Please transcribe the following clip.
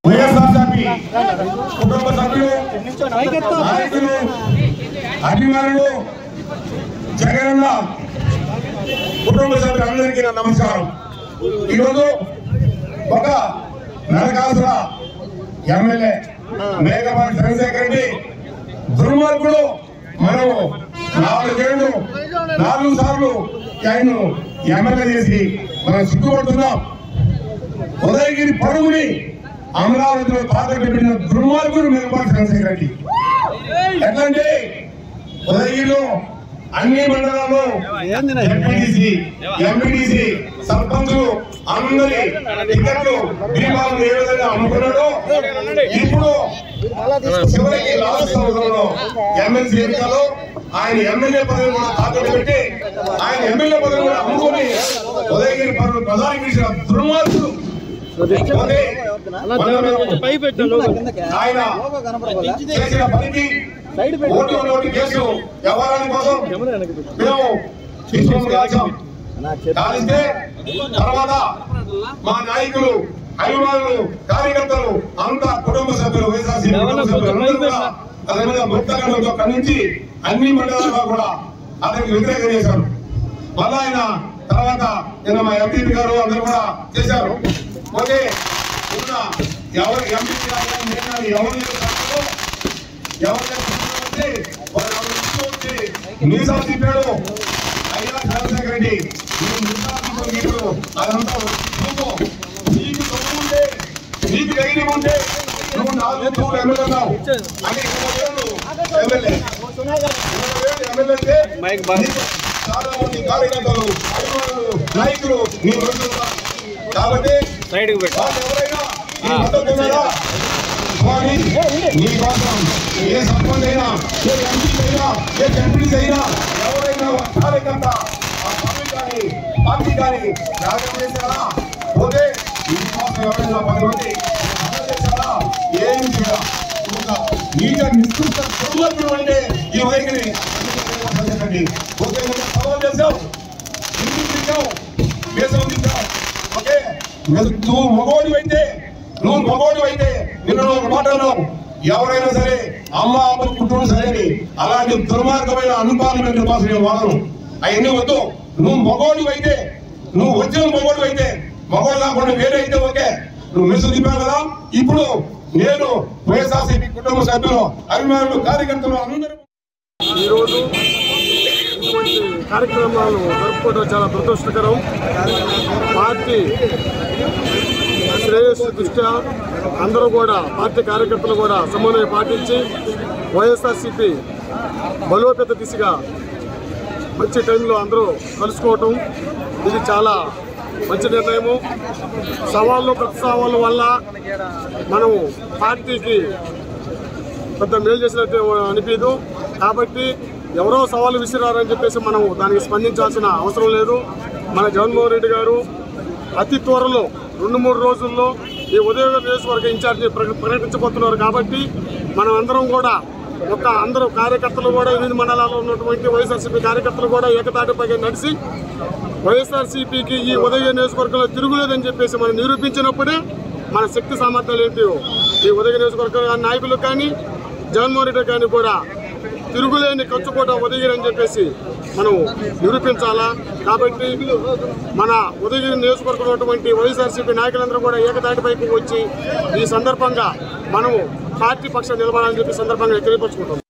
వైఎస్ఆర్సీపీ కుటుంబ సభ్యులు నాయకులు అభిమానులు జగనన్న కుటుంబ సభ్యులందరికీ నా నమస్కారం ఈరోజు ఒక నరకాసుర ఎమ్మెల్యే మేఘపాటి చంద్రశేఖర్ రెడ్డి దుర్మార్గుడు మనం నాలుగేళ్లు నాలుగు సార్లు ఆయన ఎమ్మెల్యే చేసి మనం సిగ్గుపడుతున్నాం ఉదయగిరి పరుగుని అమరావతిలో తాకట్టు పెట్టిన దుర్మార్గుడు మేఘపాటి చంద్రశేఖర్ రెడ్డి ఎట్లంటే ఉదయగిరిలో అన్ని మండలాల్లో ఎంపీటీసీ ఎంపీటీసీ సర్పంచులు అందరి టికెట్లు బీమాలను ఏ విధంగా అమ్ముకున్నాడో ఇప్పుడు చివరికి లాస్ట్ సంవత్సరంలో ఎమ్మెల్సీ ఎన్నికల్లో ఆయన ఎమ్మెల్యే పదవి కూడా తాకట్టు పెట్టి ఆయన ఎమ్మెల్యే పదవి కూడా అమ్ముకొని ఉదయగిరి పదవి ప్రధాని చేసిన దుర్మార్గుడు పోతే ఆయన చేసిన పనికి ఓటు నోటు కేసు వ్యవహారాల కోసం మేము శిక్షణ రాశాం కాలిస్తే తర్వాత మా నాయకులు అభిమానులు కార్యకర్తలు అంతా కుటుంబ సభ్యులు వైఎస్ఆర్సీ కుటుంబ సభ్యులు అందరూ కూడా అతని మీద ముక్తగండంతో ఖండించి అన్ని మండలాల్లో కూడా అతనికి వ్యతిరేకం చేశారు మళ్ళా ఆయన తర్వాత నిన్న మా ఎంపీ గారు అందరూ కూడా చేశారు ఓకే ఉన్న ఎవరు ఎంపీ గారు నేను కానీ ఎవరు చేశారో ఎవరైతే మీసా తిప్పాడు అయ్యా చంద్రశేఖర్ రెడ్డి నువ్వు మీసా తిప్పడు అదంతా నువ్వు నీకు దమ్ము ఉంటే నీకు ధైర్యం ఉంటే నువ్వు నాలుగు తూర్లు ఎమ్మెల్యే ఉన్నావు అంటే ఇరవై వేలు ఎమ్మెల్యే ఇరవై వేలు ఎమ్మెల్యే అయితే నీకు చాలా మంది కార్యకర్తలు అభిమానులు నాయకులు నీ మనుషులు ఉన్నారు. కాబట్టి సైడ్కి పెట్టు వాళ్ళు ఎవరైనా నీ మద్దతు ఉన్నారా స్వామి నీ కోసం ఏ సర్పంచ్ అయినా ఏ ఎంపీ అయినా ఏ ఎంపీ అయినా ఎవరైనా ఒక కార్యకర్త ఆ స్వామి కానీ పార్టీ కానీ త్యాగం చేశారా పోతే నీ కోసం ఎవరైనా పది మంది త్యాగం చేశారా ఏం చేయాలి నీగా నిష్కృత దుర్మార్గుడు అంటే ఈ వైఖరి చెప్పండి ఓకే నువ్వు సవాల్ చేసావు ఎందుకు తిట్టావు దేశం తిట్టావు ఓకే నువ్వు మగోడు అయితే నువ్వు మగోడు అయితే నిన్న నువ్వు ఒక మాట అన్నావు ఎవరైనా సరే అమ్మ అమ్మ కుటుంబం సరే అలాంటి దుర్మార్గమైన అన్పార్లమెంట్ భాష నేను వాడను అవన్నీ వద్దు నువ్వు మగోడు అయితే నువ్వు వచ్చిన మగోడు అయితే మగోడు కాకుండా వేరే అయితే ఓకే నువ్వు మెస్సు తిప్పావు కదా ఇప్పుడు నేను వైఎస్ఆర్సీపీ కుటుంబ సభ్యులు అభిమానులు కార్యకర్తలు అందరూ ఈరోజు ఇటువంటి కార్యక్రమాలు జరుపుకోవడం చాలా దురదృష్టకరం పార్టీ శ్రేయస్సు దృష్ట్యా అందరూ కూడా పార్టీ కార్యకర్తలు కూడా సమన్వయం పాటించి వైఎస్ఆర్సీపీ బలోపేత దిశగా మంచి టైంలో అందరూ కలుసుకోవటం ఇది చాలా మంచి నిర్ణయము సవాళ్ళు ప్రతి సవాళ్ళ వల్ల మనం పార్టీకి పెద్ద మేలు చేసినట్టు అనిపించదు కాబట్టి ఎవరో సవాలు విసిరారని చెప్పేసి మనం దానికి స్పందించాల్సిన అవసరం లేదు మన జగన్మోహన్ రెడ్డి గారు అతి త్వరలో రెండు మూడు రోజుల్లో ఈ ఉదయ నియోజకవర్గ ఇన్ఛార్జి ప్ర- ప్రకటించబోతున్నారు కాబట్టి మనం అందరం కూడా ఒక అందరూ కార్యకర్తలు కూడా ఎనిమిది మండలాల్లో ఉన్నటువంటి వైఎస్ఆర్సీపీ కార్యకర్తలు కూడా ఏకతాటిపైగా నడిచి వైఎస్ఆర్సీపీకి ఈ ఉదయ నియోజకవర్గంలో తిరుగులేదని చెప్పేసి మనం నిరూపించినప్పుడే మన శక్తి సామర్థ్యాలు ఏంటివో ఈ ఉదయ నియోజకవర్గ నాయకులకు కానీ జగన్మోహన్ రెడ్డి కానీ కూడా తిరుగులేని ఖర్చుకోట ఉదయగిరి అని చెప్పేసి మనం నిరూపించాలా కాబట్టి మన ఉదయగిరి నియోజకవర్గంలో ఉన్నటువంటి వైఎస్ఆర్సీపీ నాయకులందరూ కూడా ఏకతాటిపైకి వచ్చి ఈ సందర్భంగా మనము పార్టీ పక్షం నిలబడాలని చెప్పి సందర్భంగా తెలియపరుచుకుంటాం